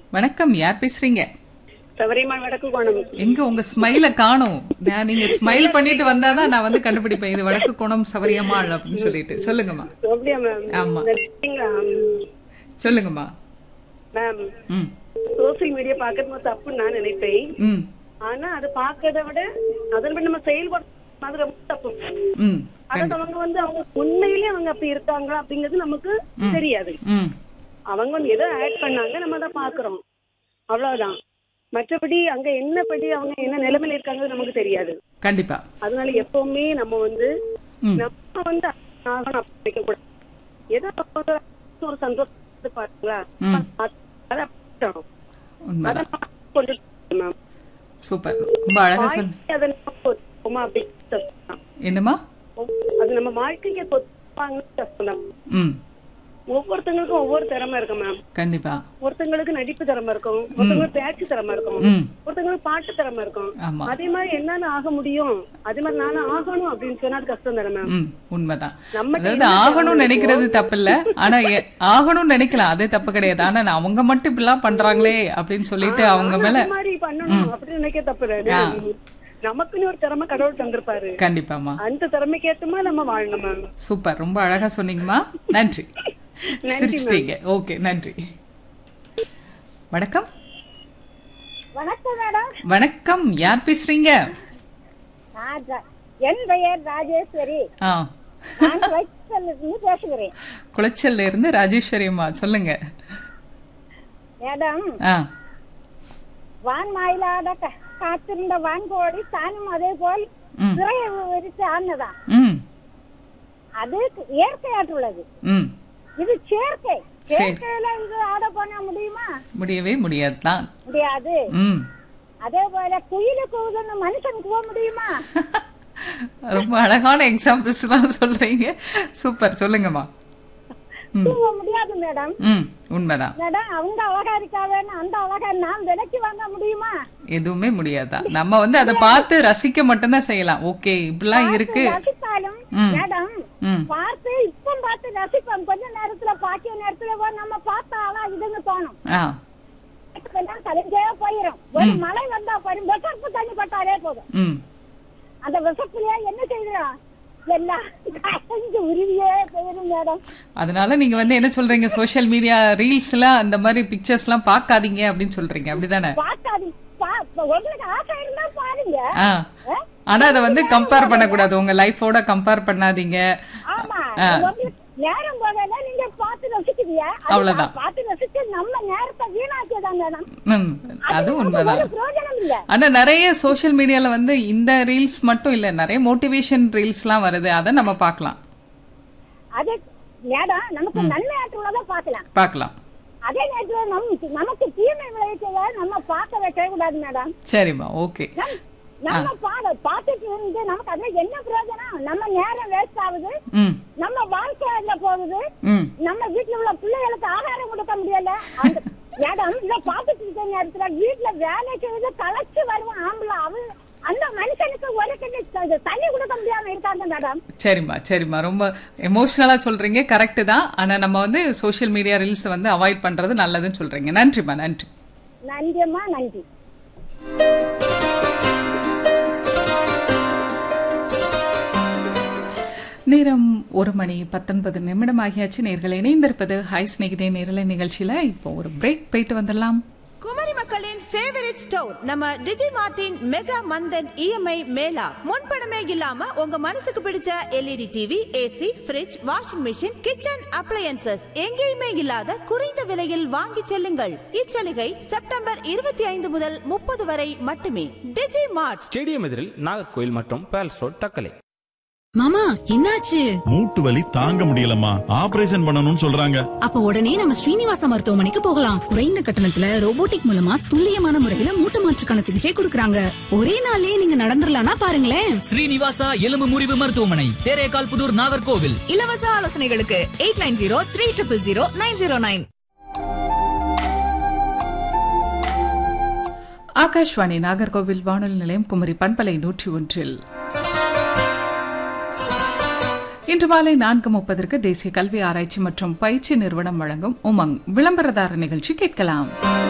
வணக்கம் யார் பேசுறீங்க சபரிமான் வடக்கு கோணம் எங்க உங்க ஸ்மைல காணும் நான் நீங்க ஸ்மைல் பண்ணிட்டு வந்தாதான் நான் வந்து கண்டுபிடிப்பேன் இது வடக்கு கோணம் சவரியம்மாள் அப்படின்னு சொல்லிட்டு சொல்லுங்கம்மா அப்படியா மேம் ஆமா. சரிங்களா சொல்லுங்கம்மா மேம் ம் சோசியல் மீடியா பாக்குறது தப்புன்னு நான் நினைப்பேன் ம் ஆனா அது பாக்கிறத விட அதன் விட நம்ம செயல்படுறது அது ரொம்ப தப்பு ம் அதாவது அவங்க வந்து அவங்க உண்மையிலே அவங்க அப்படி இருக்காங்களா அப்படிங்கிறது நமக்கு தெரியாது ம் அவங்க வந்து ஏதோ ஆட் பண்ணாங்க நம்ம அதை பாக்குறோம் அவ்வளவுதான் மற்றபடி அங்க என்னபடி அவங்க என்ன நிலைமையில இருக்காங்கிறது நமக்கு தெரியாது கண்டிப்பா அதனால எப்பவுமே நம்ம வந்து ம் நம்ம வந்து ஆகணும் அப்படி நினைக்க கூடாது ஏதோ ஒரு- ஒரு சந்தோஷத்தை பாருங்களா ம். அதை அப்படி உண்மைதான் அதை கொண்டு மேம் சூப்பர் ரொம்ப அழகா சொல் அதை நம்ம ஒத்துப்போமா அப்படி கஷ்டம் என்னம்மா அது நம்ம வாழ்க்கைக்கு ஒத்துப்பாங்க கஷ்டம் தான் ம் ஒவ்வொருத்தங்களுக்கும் ஒவ்வொரு திறமை இருக்கு மேம் கண்டிப்பா ஒருத்தங்களுக்கு நடிப்பு திறமை இருக்கும் ஒருத்தங்களுக்கு பேச்சு திறமை இருக்கும் ம் ஒருத்தங்களுக்கு பாட்டு திறமை இருக்கும் ஆமா அதே மாதிரி என்னன்னு ஆக முடியும் அதே மாதிரி நானும் ஆகணும் அப்படின்னு சொன்னா அது கஷ்டம் தானே மேம் ம் உண்மைதான் நம்ம அதாவது ஆகணும்னு நினைக்கிறது தப்பு இல்ல ஆனா எ- ஆகணும்னு நினைக்கலாம் அது தப்பு கிடையாது ஆனா நான் அவங்க மட்டும் இப்படிலாம் பண்றாங்களே அப்படின்னு சொல்லிட்டு அவங்க மேல அந்த மாதிரி பண்ணணும் அப்படின்னு நினைக்க தப்பு தானே நமக்குன்னு ஒரு திறமை கடவுள் தந்திருப்பாரு கண்டிப்பாமா அந்த திறமைக்கு ஏத்தமா நம்ம வாழணும் மேம் சூப்பர் ரொம்ப அழகா சொன்னீங்கம்மா நன்றி சிரிச்சிட்டீங்க ஓகே நன்றி வணக்கம் வணக்கம் மேடம் வணக்கம் யார் பேசுறீங்க நான் ர- என் பெயர் ராஜேஸ்வரி ஆ நான் இருந்து பேசுகிறேன் குளச்சல்ல இருந்து ராஜேஸ்வரி அம்மா சொல்லுங்க மேடம் ஆ வான் மயிலாட க- காத்திருந்த வான்கோழி தானும் அதே போல் ம் சிறையை விரித்து ஆனதான் ம் அது இயற்கையாற்றுள்ளது ம் இது செயற்கை சரி. செயற்கையில இது ஆட பண்ண முடியுமா முடியவே முடியாதுதான் முடியாது ம் அதே போல குயிலு கூவுதுன்னு மனுஷன் கூவ முடியுமா ரொம்ப அழகான எக்ஸாம்பிள்ஸ் எல்லாம் சொல்றீங்க சூப்பர் சொல்லுங்கம்மா ம் கூவ முடியாது மேடம் ம் உண்மைதான் மேடம் அவங்க அழகா இருக்காவேன்னு அந்த அழகா நான் விலைக்கு வாங்க முடியுமா எதுவுமே முடியாதுதான் நம்ம வந்து அதை பார்த்து ரசிக்க மட்டும்தான் செய்யலாம் ஓகே இப்படிலாம் இருக்கு ரசித்தாலும் ம். மேடம் ம் பார்த்து இப்ப பார்த்து ரசிப்போம் கொஞ்ச நேரத்துல பாக்கிய நேரத்துல போ நம்ம பார்த்தா ஆளா இதுன்னு தோணும் ஆ எல்லாம் கலைஞ்சே போயிரும் ஒரு மழை வந்தா பாரு விசப்பு தண்ணி பட்டாலே போதும் ம் அந்த விசப்புலயே என்ன செய்யலாம் எல்லாம் கலைஞ்சு உருவியே போயிரும் மேடம் அதனால நீங்க வந்து என்ன சொல்றீங்க சோஷியல் மீடியா ரீல்ஸ் எல்லாம் அந்த மாதிரி பிக்சர்ஸ் எல்லாம் பார்க்காதீங்க அப்படின்னு சொல்றீங்க அப்படிதானே பார்க்காது பா- உங்களுக்கு ஆசை இருந்தா பாருங்க ஆ ஆனா அதை வந்து கம்பேர் பண்ணக்கூடாது உங்க லைஃபோட கம்பேர் பண்ணாதீங்க ஆமா ஆ. உங்களுக்கு நேரம் போகல நீங்க பார்த்து ரசிக்கிறீங்க அது அவ்வளவுதான். பார்த்து ரசிச்சு நம்ம நேரத்தை வீணாக்கியதான் மேடம் ம் அது உண்மைதான் ஒரு பிரயோஜனம் இல்ல ஆனா நிறைய சோஷியல் மீடியால வந்து இந்த ரீல்ஸ் மட்டும் இல்ல நிறைய மோட்டிவேஷன் ரீல்ஸ்லாம் வருது அதை நம்ம பார்க்கலாம் அது மேடம் நமக்கு நன்மை ஆற்றுள்ளதை பார்க்கலாம் பார்க்கலாம் அதே நேரத்துல நம் நமக்கு தீமை விளைவிச்சத நம்ம பார்க்க வைக்க கூடாது மேடம் சரிம்மா ஓகே நம்- நம்ம பாட பார்த்துட்டு இருந்து நமக்கு அதுல என்ன பிரயோஜனம் நம்ம நேரம் வேஸ்ட் ஆகுது ம் நம்ம வாழ்க்கை அதுல போகுது ம் நம்ம வீட்டுல உள்ள பிள்ளைகளுக்கு ஆகாரம் கொடுக்க முடியல அந்த மேடம் இத பார்த்துட்டு இருக்க நேரத்துல வீட்டுல வேலை செய்து களைச்சு வருவான் ஆம்பளை அவன் அந்த மனுஷனுக்கு ஒரு கிண்ணி த- தண்ணி கொடுக்க முடியாம இருக்காங்க மேடம் சரிம்மா சரிம்மா ரொம்ப எமோஷனலா சொல்றீங்க கரெக்ட் தான் ஆனா நம்ம வந்து சோஷியல் மீடியா ரீல்ஸ் வந்து அவாய்ட் பண்றது நல்லதுன்னு சொல்றீங்க நன்றிம்மா நன்றி நன்றியம்மா நன்றி நேரம் ஒரு மணி பத்தொன்பது நிமிடம் ஆகியாச்சு நேர்கள் இணைந்திருப்பது ஹாய் ஸ்நேகிதே நேரலை நிகழ்ச்சியில இப்போ ஒரு பிரேக் போயிட்டு வந்துடலாம் குமரி மக்களின் ஃபேவரட் ஸ்டோர் நம்ம டிஜி மார்ட்டின் மெகா மந்தன் இஎம்ஐ மேளா முன்பணமே இல்லாம உங்க மனசுக்கு பிடிச்ச LED TV AC fridge washing machine kitchen appliances எங்கேயுமே இல்லாத குறைந்த விலையில் வாங்கி செல்லுங்கள் இச்சலுகை செப்டம்பர் இருபத்தி ஐந்து முதல் முப்பது வரை மட்டுமே டிஜி மார்ட் ஸ்டேடியம் எதிரில் நாகர்கோயில் மற்றும் பேலஸ் ரோட் தக்கலை மாமா என்னாச்சு மூட்டு வலி தாங்க முடியலம்மா ஆபரேஷன் பண்ணணும்னு சொல்றாங்க அப்ப உடனே நம்ம ஸ்ரீனிவாச மருத்துவமனைக்கு போகலாம் குறைந்த கட்டணத்துல ரோபோட்டிக் மூலமா துல்லியமான முறையில மூட்டு மாற்றுக்கான சிகிச்சை கொடுக்கறாங்க ஒரே நாள்லயே நீங்க நடந்துடலாம்னா பாருங்களேன் ஸ்ரீனிவாசா எலும்பு முறிவு மருத்துவமனை தேரேகால் புதூர் நாகர்கோவில் இலவச ஆலோசனைகளுக்கு eight nine zero three triple zero nine zero nine Akashvani Nagercoil வானொலி நிலையம் குமரி பண்பலை நூற்றி ஒன்றில் இன்று மாலை நான்கு முப்பதற்கு தேசிய கல்வி ஆராய்ச்சி மற்றும் பயிற்சி நிறுவனம் வழங்கும் உமங் விளம்பரதார நிகழ்ச்சி கேட்கலாம்